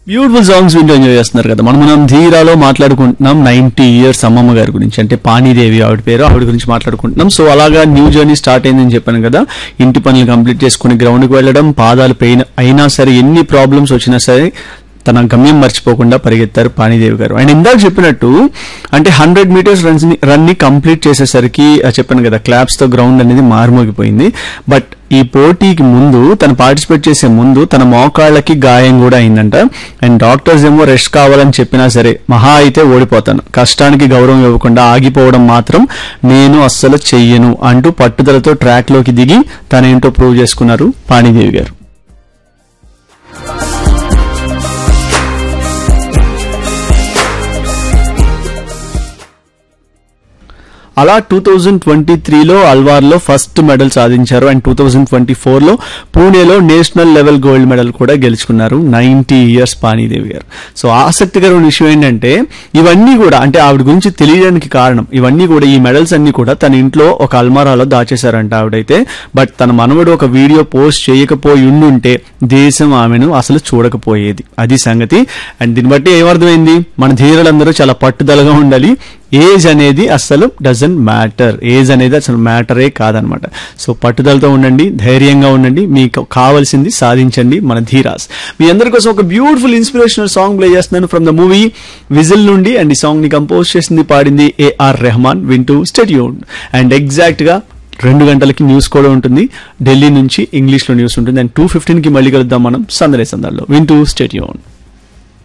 beautiful songs వింటూ enjoy చేస్తున్నారు కదా మనం మనం ధీరాలో మాట్లాడుకుంటున్నాం నైన్టీ ఇయర్స్ అమ్మమ్మ గారి గురించి అంటే పాణిదేవి ఆవిడ పేరు ఆవిడ గురించి మాట్లాడుకుంటున్నాం సో అలాగా న్యూ జర్నీ స్టార్ట్ అయిందని చెప్పాను కదా ఇంటి పనులు కంప్లీట్ చేసుకుని గ్రౌండ్కి వెళ్ళడం పాదాలు పెయిన్ అయినా సరే ఎన్ని ప్రాబ్లమ్స్ వచ్చినా సరే తన గమ్యం మర్చిపోకుండా పరిగెత్తారు పాణిదేవి గారు అండ్ ఇందాక చెప్పినట్టు అంటే హండ్రెడ్ మీటర్స్ రన్స్ ని రన్ ని కంప్లీట్ చేసేసరికి ఆ చెప్పాను కదా క్లాప్స్ తో గ్రౌండ్ అనేది మారుమోగిపోయింది బట్ ఈ పోటీకి ముందు తను పార్టిసిపేట్ చేసే ముందు తన మోకాళ్ళకి గాయం కూడా అయిందంట అండ్ డాక్టర్స్ ఏమో రెస్ట్ కావాలని చెప్పినా సరే మహా అయితే ఓడిపోతాను కష్టానికి గౌరవం ఇవ్వకుండా ఆగిపోవడం మాత్రం నేను అస్సలు చెయ్యను అంటూ పట్టుదలతో ట్రాక్ లోకి దిగి తనేంటో ప్రూవ్ చేసుకున్నారు పాణిదేవి గారు అలా టూ థౌజండ్ ట్వంటీ త్రీలో అల్వార్లో ఫస్ట్ మెడల్ సాధించారు అండ్ టూ థౌజండ్ ట్వంటీ ఫోర్లో పూణేలో నేషనల్ లెవెల్ గోల్డ్ మెడల్ కూడా గెలుచుకున్నారు నైన్టీ ఇయర్స్ పానీదేవి గారు సో ఆసక్తికరమైన విషయం ఏంటంటే ఇవన్నీ కూడా అంటే ఆవిడ గురించి తెలియడానికి కారణం ఇవన్నీ కూడా ఈ మెడల్స్ అన్ని కూడా తన ఇంట్లో ఒక అల్మారాలో దాచేశారంట ఆవిడైతే బట్ తన మనవడు ఒక వీడియో పోస్ట్ చేయకపోయి ఉండుంటే దేశం ఆమెను అసలు చూడకపోయేది అది సంగతి అండ్ దీన్ని బట్టి ఏమర్థమైంది మన ధీరులందరూ చాలా పట్టుదలగా ఉండాలి ఏజ్ అనేది అస్సలు డజంట్ మ్యాటర్ ఏజ్ అనేది అసలు మ్యాటరే కాదనమాట సో పట్టుదలతో ఉండండి ధైర్యంగా ఉండండి మీకు కావాల్సింది సాధించండి మన ధీరాస్ మీ అందరి కోసం ఒక బ్యూటిఫుల్ ఇన్స్పిరేషనల్ సాంగ్ ప్లే చేస్తున్నాను ఫ్రమ్ ద మూవీ విజిల్ నుండి అండ్ ఈ సాంగ్ ని కంపోజ్ చేసింది పాడింది ఏఆర్ రెహమాన్ వింటూ స్టెడ్యూన్ అండ్ ఎగ్జాక్ట్ గా రెండు గంటలకి న్యూస్ కూడా ఉంటుంది ఢిల్లీ నుంచి ఇంగ్లీష్ లో న్యూస్ ఉంటుంది అండ్ టూ ఫిఫ్టీన్ కి మళ్ళీ కలుద్దాం మనం సందరే సందర్లో వింటూ స్టేట్యూన్